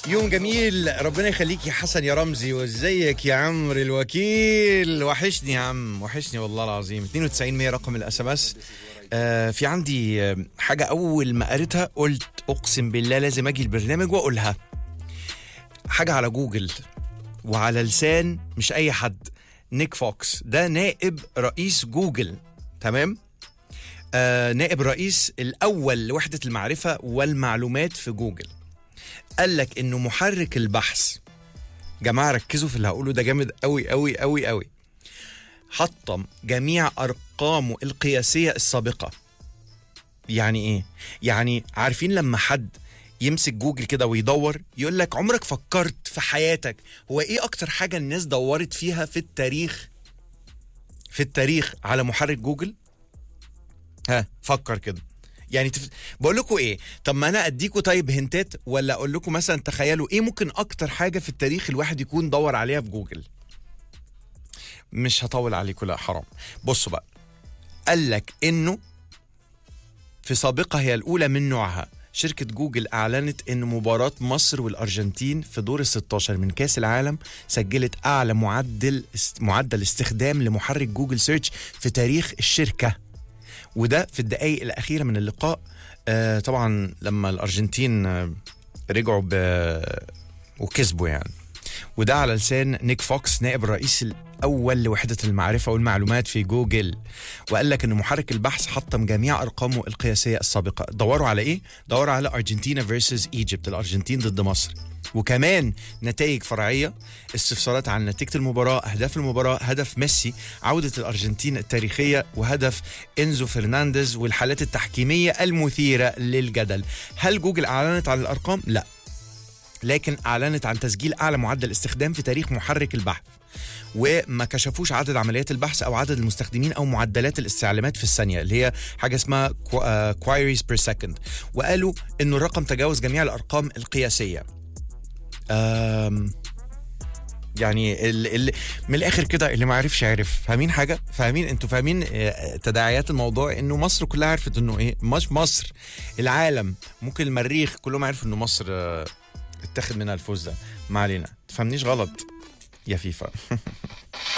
يوم جميل ربنا يخليك يا حسن يا رمزي وازيك يا عمرو الوكيل وحشني يا عم وحشني والله العظيم 92 100 رقم الاس ام اس في عندي آه، حاجه اول ما قريتها قلت اقسم بالله لازم اجي البرنامج واقولها حاجه على جوجل وعلى لسان مش اي حد نيك فوكس ده نائب رئيس جوجل تمام آه نائب رئيس الاول لوحده المعرفه والمعلومات في جوجل قال لك انه محرك البحث جماعه ركزوا في اللي هقوله ده جامد قوي قوي قوي قوي حطم جميع ارقامه القياسيه السابقه يعني ايه يعني عارفين لما حد يمسك جوجل كده ويدور يقول لك عمرك فكرت في حياتك هو ايه اكتر حاجه الناس دورت فيها في التاريخ في التاريخ على محرك جوجل ها فكر كده يعني تف... بقول لكم ايه طب ما انا اديكم طيب هنتات ولا اقول لكم مثلا تخيلوا ايه ممكن اكتر حاجه في التاريخ الواحد يكون دور عليها في جوجل مش هطول عليكم لا حرام بصوا بقى قال لك انه في سابقه هي الاولى من نوعها شركة جوجل أعلنت أن مباراة مصر والأرجنتين في دور ال 16 من كأس العالم سجلت أعلى معدل معدل استخدام لمحرك جوجل سيرش في تاريخ الشركة وده في الدقائق الأخيرة من اللقاء آه طبعا لما الأرجنتين آه رجعوا ب وكسبوا يعني وده على لسان نيك فوكس نائب الرئيس الاول لوحده المعرفه والمعلومات في جوجل وقال لك ان محرك البحث حطم جميع ارقامه القياسيه السابقه دوروا على ايه دوروا على ارجنتينا فيرسز ايجيبت الارجنتين ضد مصر وكمان نتائج فرعيه استفسارات عن نتيجه المباراه اهداف المباراه هدف ميسي عوده الارجنتين التاريخيه وهدف انزو فرنانديز والحالات التحكيميه المثيره للجدل هل جوجل اعلنت عن الارقام لا لكن اعلنت عن تسجيل اعلى معدل استخدام في تاريخ محرك البحث وما كشفوش عدد عمليات البحث او عدد المستخدمين او معدلات الاستعلامات في الثانيه اللي هي حاجه اسمها كوايريز بير سكند وقالوا انه الرقم تجاوز جميع الارقام القياسيه أم يعني ال ال من الاخر كده اللي ما عرفش عرف فاهمين حاجه فاهمين انتوا فاهمين آه، تداعيات الموضوع انه مصر كلها عرفت انه ايه مش مصر العالم ممكن المريخ كلهم عرفوا انه مصر آه، اتاخد منها الفوز ده ما علينا تفهمنيش غلط يا فيفا